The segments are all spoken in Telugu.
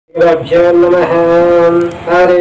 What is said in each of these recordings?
గురుభ్యో నమ హరి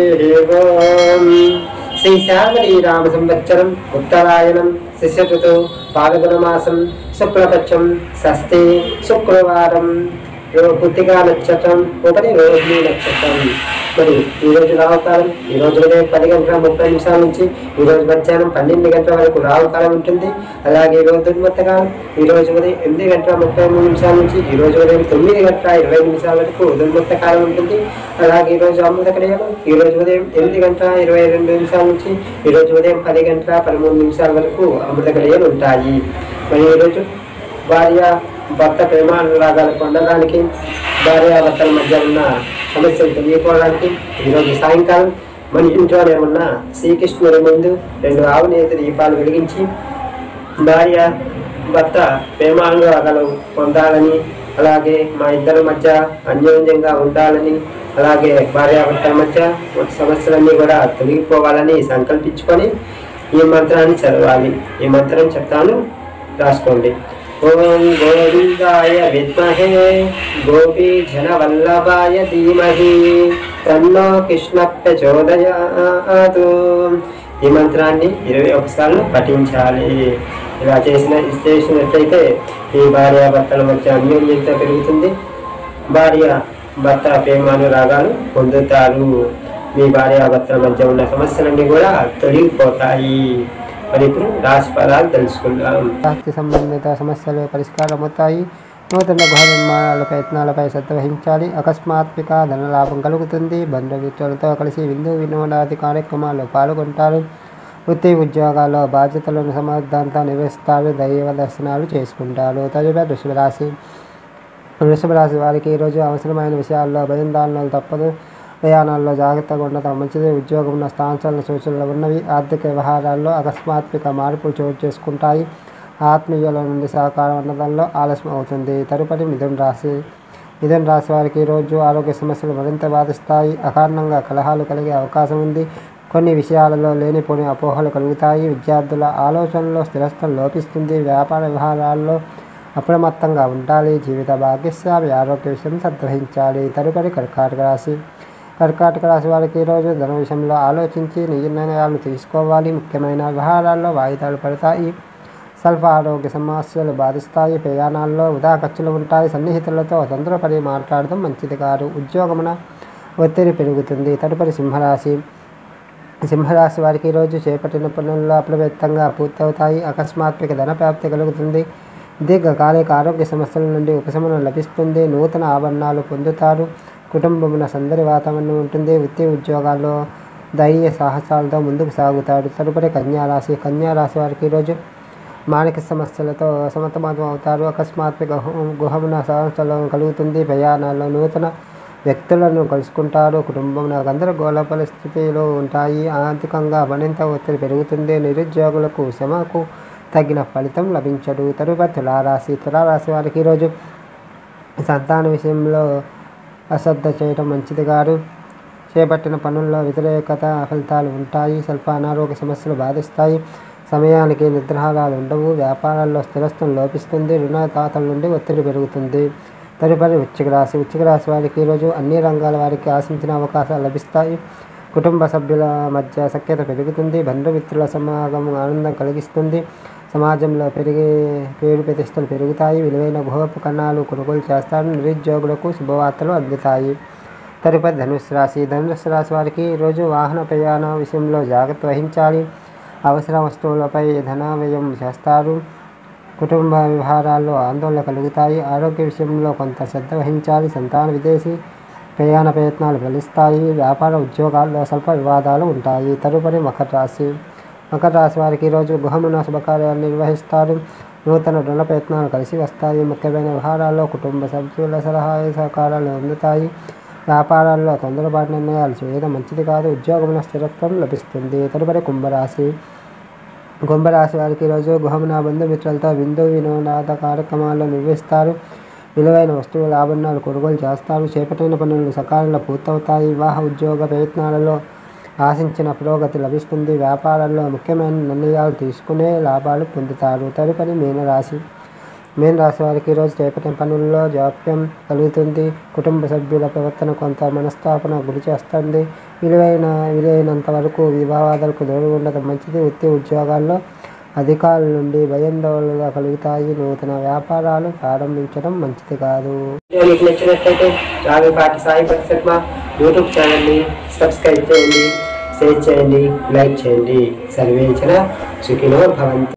ఓం శ్రీ శామరీ రామ సంవత్సరం ఉత్తరాయణం శిష్యఋతు పాల్గొనమాసం శుక్లపక్షం షష్ఠి శుక్రవారం రో- కృత్తికా నక్షత్రం ఒకటి రోహిణి నక్షత్రం మరి ఈ రోజు రావుకాలం ఈ రోజు ఉదయం పది గంటల ముప్పై నిమిషాల నుంచి ఈ రోజు మధ్యాహ్నం పన్నెండు గంటల వరకు రావుకాలం ఉంటుంది అలాగే ఈ రోజు దుర్మత్తకాలం ఈ రోజు ఉదయం ఎనిమిది గంటల ముప్పై మూడు నిమిషాల నుంచి ఈ రోజు ఉదయం తొమ్మిది గంటల ఇరవై నిమిషాల వరకు దుర్మత్త కాలం ఉంటుంది అలాగే ఈ రోజు అమృత క్రియలు ఈ రోజు ఉదయం ఎనిమిది గంటల ఇరవై రెండు నిమిషాల నుంచి ఈ రోజు ఉదయం పది గంటల పదమూడు నిమిషాల వరకు అమృత క్రియలు ఉంటాయి మరి ఈ రోజు భార్య భర్త ప్రేమానురాగాలు పొందడానికి భార్యాభర్తల మధ్య ఉన్న సమస్యలు తెలియకోవడానికి ఈరోజు సాయంకాలం మన ఇంట్లోనే ఉన్న శ్రీకృష్ణుడి ముందు రెండు ఆవు నేతి దీపాలు వెలిగించి భార్య భర్త ప్రేమానురాగాలు పొందాలని అలాగే మా ఇద్దరి మధ్య అన్యోన్యంగా ఉండాలని అలాగే భార్యాభర్తల మధ్య ఉన్న సమస్యలన్నీ కూడా తొలగిపోవాలని సంకల్పించుకొని ఈ మంత్రాన్ని చదవాలి ఈ మంత్రం చెప్తాను రాసుకోండి ఓం గోవిందాయ విద్మహే గోపీ జనవల్లభాయ ధీమహి తన్నో కృష్ణ ప్రచోదయాతు ఈ మంత్రాన్ని ఇరవై ఒకసార్లు పఠించాలి ఇలా చేసిన చేసినట్లయితే ఈ భార్యాభర్తల మధ్య అన్యోన్యత పెరుగుతుంది భార్య భర్త ప్రేమానురాగాలు పొందుతారు మీ భార్యాభర్తల మధ్య ఉన్న సమస్యలన్నీ కూడా తొలగిపోతాయి మరి ఇప్పుడు రాశి ఫలాలు తెలుసుకుందాం ఆస్తి సంబంధిత సమస్యలు పరిష్కారమవుతాయి నూతన గృహ నిర్మాణాల ప్రయత్నాలపై శ్రద్ధ వహించాలి అకస్మాత్మిక ధనలాభం కలుగుతుంది బంధుమిత్రులతో కలిసి విందు వినోదాది కార్యక్రమాల్లో పాల్గొంటారు వృత్తి ఉద్యోగాల్లో బాధ్యతలను సమర్థంగా నిర్వహిస్తారు దైవ దర్శనాలు చేసుకుంటారు తదుపరి వృషభ రాశి వృషభ రాశి వారికి ఈరోజు అవసరమైన విషయాల్లో భయందాలను తప్పదు ప్రయాణాల్లో జాగ్రత్తగా ఉండటం మంచిది ఉద్యోగం స్థానాల సూచనలు ఉన్నవి ఆర్థిక వ్యవహారాల్లో అకస్మాత్మిక మార్పులు చోటు చేసుకుంటాయి ఆత్మీయుల నుండి సహకారం ఉండడంలో ఆలస్యం అవుతుంది తదుపరి మిథున రాశి మిథున రాశి వారికి ఈరోజు ఆరోగ్య సమస్యలు మరింత బాధిస్తాయి అకారణంగా కలహాలు కలిగే అవకాశం ఉంది కొన్ని విషయాలలో లేనిపోని అపోహలు కలుగుతాయి విద్యార్థుల ఆలోచనలో స్థిరత్వం లోపిస్తుంది వ్యాపార వ్యవహారాల్లో అప్రమత్తంగా ఉండాలి జీవిత భాగ్యస్వామి ఆరోగ్య విషయం శ్రద్ధ తదుపరి కర్కాటక రాశి కర్కాటక రాశి వారికి ఈరోజు ధన విషయంలో ఆలోచించి నిర్ణయాలు తీసుకోవాలి ముఖ్యమైన వ్యవహారాల్లో వాయిదాలు పడతాయి స్వల్ప ఆరోగ్య సమస్యలు బాధిస్తాయి ప్రయాణాల్లో వృధా ఖర్చులు ఉంటాయి సన్నిహితులతో తొందరపడి మాట్లాడడం మంచిది కాదు ఉద్యోగమున ఒత్తిడి పెరుగుతుంది తదుపరి సింహరాశి సింహరాశి వారికి ఈరోజు చేపట్టిన పనుల్లో అప్రమత్తంగా పూర్తవుతాయి అకస్మాత్మిక ధన ప్రాప్తి కలుగుతుంది దీర్ఘకాలిక ఆరోగ్య సమస్యల నుండి ఉపశమనం లభిస్తుంది నూతన ఆభరణాలు పొందుతారు కుటుంబమున సందడి వాతావరణం ఉంటుంది వృత్తి ఉద్యోగాల్లో ధైర్య సాహసాలతో ముందుకు సాగుతాడు తదుపరి కన్యారాశి కన్యారాశి వారికి ఈరోజు మానసిక సమస్యలతో సమతమతం అవుతారు అకస్మాత్మిక గుహ- గుహమున సమస్యలు కలుగుతుంది ప్రయాణాల్లో నూతన వ్యక్తులను కలుసుకుంటారు కుటుంబం గందరగోళ పరిస్థితిలో ఉంటాయి ఆర్థికంగా మరింత ఒత్తిడి పెరుగుతుంది నిరుద్యోగులకు శ్రమకు తగిన ఫలితం లభించదు తరువాత తులారాశి తులారాశి వారికి ఈరోజు సంతాన విషయంలో అశ్రద్ధ చేయడం మంచిది కాదు చేపట్టిన పనుల్లో వ్యతిరేకత ఫలితాలు ఉంటాయి స్వల్ప అనారోగ్య సమస్యలు బాధిస్తాయి సమయానికి నిద్రాహారాలు ఉండవు వ్యాపారాల్లో స్థిరత్వం లోపిస్తుంది రుణదాతల నుండి ఒత్తిడి పెరుగుతుంది తదుపరి వృశ్చిక రాశి వృశ్చిక రాశి వారికి ఈరోజు అన్ని రంగాల వారికి ఆశించిన అవకాశాలు లభిస్తాయి కుటుంబ సభ్యుల మధ్య సఖ్యత పెరుగుతుంది బంధుమిత్రుల సమాగమం ఆనందం కలిగిస్తుంది సమాజంలో పెరిగే పేరు ప్రతిష్టలు పెరుగుతాయి విలువైన గృహోపకరణాలు కొనుగోలు చేస్తారు నిరుద్యోగులకు శుభవార్తలు అందుతాయి తదుపరి ధనుస్సు రాశి ధనుస్సు రాశి వారికి ఈరోజు వాహన ప్రయాణ విషయంలో జాగ్రత్త వహించాలి అవసర వస్తువులపై ధన వ్యయం చేస్తారు కుటుంబ వ్యవహారాల్లో ఆందోళన కలుగుతాయి ఆరోగ్య విషయంలో కొంత శ్రద్ధ వహించాలి సంతాన విదేశీ ప్రయాణ ప్రయత్నాలు ఫలిస్తాయి వ్యాపార ఉద్యోగాల్లో స్వల్ప వివాదాలు ఉంటాయి తదుపరి మకర రాశి మకర రాశి వారికి ఈరోజు గృహమున శుభకార్యాలు నిర్వహిస్తారు నూతన రుణ ప్రయత్నాలు కలిసి వస్తాయి ముఖ్యమైన వ్యవహారాల్లో కుటుంబ సభ్యుల సలహా సహకారాలు అందుతాయి వ్యాపారాల్లో తొందరపాటు నిర్ణయాలు చేయడం మంచిది కాదు ఉద్యోగమున స్థిరత్వం లభిస్తుంది తదుపరి కుంభరాశి కుంభరాశి వారికి ఈరోజు గృహమున బంధుమిత్రులతో విందు వినోదాద కార్యక్రమాల్లో నిర్వహిస్తారు విలువైన వస్తువుల ఆభరణాలు కొనుగోలు చేస్తారు చేపట్టిన పనులు సకాలంలో పూర్తవుతాయి వివాహ ఉద్యోగ ప్రయత్నాలలో ఆశించిన పురోగతి లభిస్తుంది వ్యాపారాల్లో ముఖ్యమైన నిర్ణయాలు తీసుకునే లాభాలు పొందుతారు తదుపరి మీనరాశి మేన్ రాశి వారికి ఈరోజు చేపట్టిన పనుల్లో జాప్యం కలుగుతుంది కుటుంబ సభ్యుల ప్రవర్తన కొంత మనస్తాపన గురి చేస్తుంది విలువైన వీలైనంత వరకు వివాదాలకు దూరంగా ఉండడం మంచిది వృత్తి ఉద్యోగాల్లో అధికారుల నుండి భయాందోళనలు కలుగుతాయి నూతన వ్యాపారాలు ప్రారంభించడం మంచిది కాదు వీడియో మీకు నచ్చినట్లయితే రావిపాటి సాయి పరిశర్మ యూట్యూబ్ ఛానల్ని సబ్స్క్రైబ్ చేయండి షేర్ చేయండి లైక్ చేయండి సర్వేచన సుఖినో భవంతు